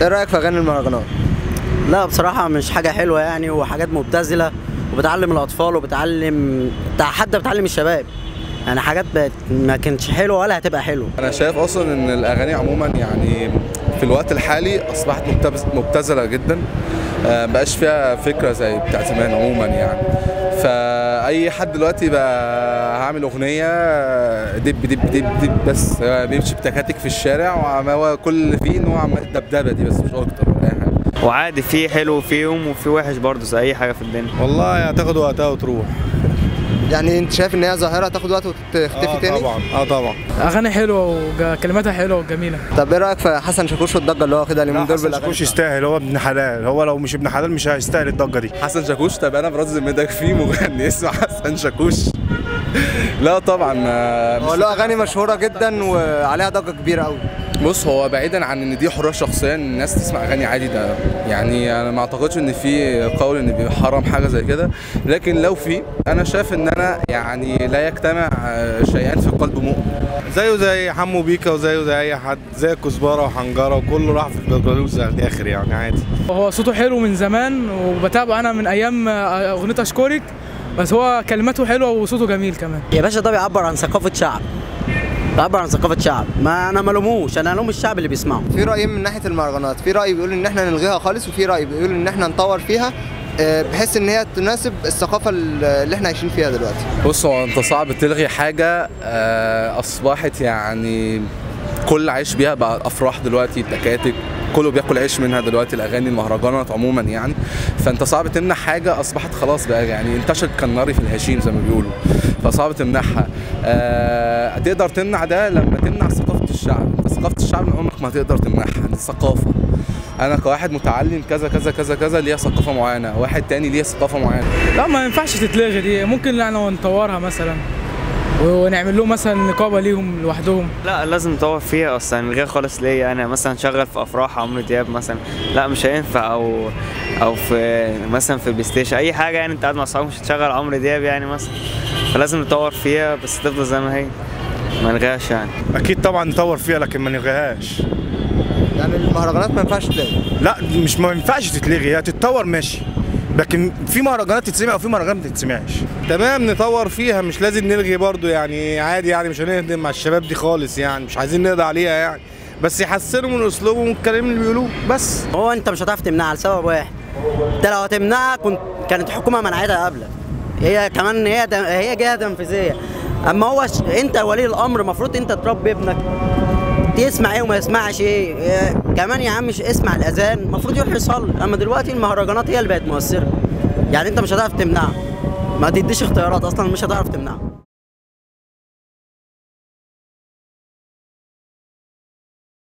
ايه رايك في اغاني المهرجانات لا بصراحة مش حاجة حلوة يعني وحاجات مبتذلة وبتعلم الأطفال وبتعلم بتاع حتى بتعلم الشباب يعني حاجات بقت ما كانتش حلوة ولا هتبقى حلوة انا شايف اصلا ان الاغاني عموما يعني في الوقت الحالي اصبحت مبتز- مبتذله جدا آه، مبقاش فيها فكره زي بتاع زمان عموما يعني فاي حد دلوقتي بقى هعمل اغنيه آه، دب دب دب دب بس آه، بيمشي بتكاتك في الشارع وعم- هو كل اللي فيه ان هو عمال الدبدبه دي بس مش اكتر ولا اي حاجه وعادي في حلو فيهم وفي وحش برضه زي اي حاجه في الدنيا والله هتاخد وقتها وتروح يعني انت شايف ان هي ظاهره تاخد وقت وتختفي تاني طبعا اه طبعا اغاني حلوه وكلماتها حلوه وجميله طب ايه رايك في حسن شاكوش والضجه اللي هو واخدها اليومين دول بالاغاني مش يستاهل هو ابن حلال هو لو مش ابن حلال مش هيستاهل الضجه دي حسن شاكوش طب انا برز مدك في مغني اسمه حسن شاكوش لا طبعا ما- هو له اغاني مشهوره جدا وعليها ضجه كبيره قوي بص هو بعيدا عن ان دي حريه شخصيه ان الناس تسمع اغاني عادي ده يعني انا ما اعتقدش ان في قول ان بيحرم حاجه زي كده لكن لو في انا شايف ان انا يعني لا يجتمع آه، شيئان في قلب مؤمن زيه زي حمو بيكا وزيه زي اي حد زي كزبره وحنجره وكله راح في البكالوريوس على الاخر يعني عادي هو صوته حلو من زمان وبتابعه انا من ايام اغنيه اشكرك بس هو كلماته حلوه وصوته جميل كمان يا باشا ده بيعبر عن ثقافة شعب بيعبر عن ثقافة شعب ما أنا ملوموش أنا ألوم الشعب اللي بيسمعه في رايين من ناحيه المهرجانات في راي بيقول ان احنا نلغيها خالص وفي راي بيقول ان احنا نطور فيها آه، بحيث ان هي تناسب الثقافه اللي احنا عايشين فيها دلوقتي بص هو انت صعب تلغي حاجه آه، اصبحت يعني كل عايش بيها بقى افراح دلوقتي تكاتك كله بياكل عيش منها دلوقتي الاغاني المهرجانات عموما يعني فانت صعب تمنع حاجه اصبحت خلاص بقى يعني انتشرت كالنار في الهشيم زي ما بيقولوا فصعب تمنعها آه تقدر تمنع ده لما تمنع ثقافه الشعب انت ثقافه الشعب من عمرك ما هتقدر تمنعها دي ثقافه انا كواحد متعلم كذا كذا كذا كذا ليا ثقافه معينه واحد تاني ليه ثقافه معينه لا ما ينفعش تتلغي دي ممكن يعني نطورها مثلا ونعمل لهم مثلا نقابه ليهم لوحدهم لا لازم نطور فيها اصلا نلغيها خالص ليه يعني مثلا شغل في افراح عمرو دياب مثلا لا مش هينفع او او في مثلا في بلاي ستيشن اي حاجه يعني انت قاعد مع اصحابك مش هتشغل عمرو دياب يعني مثلا فلازم نطور فيها بس تفضل زي ما هي ما نلغيهاش يعني اكيد طبعا نطور فيها لكن ما نلغيهاش يعني المهرجانات ما ينفعش تلاقي لا مش ما ينفعش تتلغي هي تتطور ماشي لكن في مهرجانات تتسمع وفي مهرجانات ما تتسمعش تمام نطور فيها مش لازم نلغي برضو يعني عادي يعني مش هنهدم مع الشباب دي خالص يعني مش عايزين نقضي عليها يعني بس يحسنوا من اسلوبهم والكلام اللي بيقولوه بس هو أنت مش هتعرف تمنعها لسبب واحد أنت لو هتمنعها كنت كانت الحكومة منعتها قبلك هي كمان هي دم... هي جهة تنفيذية أما هو ش... أنت ولي الأمر المفروض أنت تربي ابنك يسمع ايه وما يسمعش ايه إيه، كمان يا عم مش اسمع الاذان المفروض يروح يصلي اما دلوقتي المهرجانات هي اللي بقت مؤثره يعني انت مش هتعرف تمنعها ما تديش اختيارات اصلا مش هتعرف تمنعها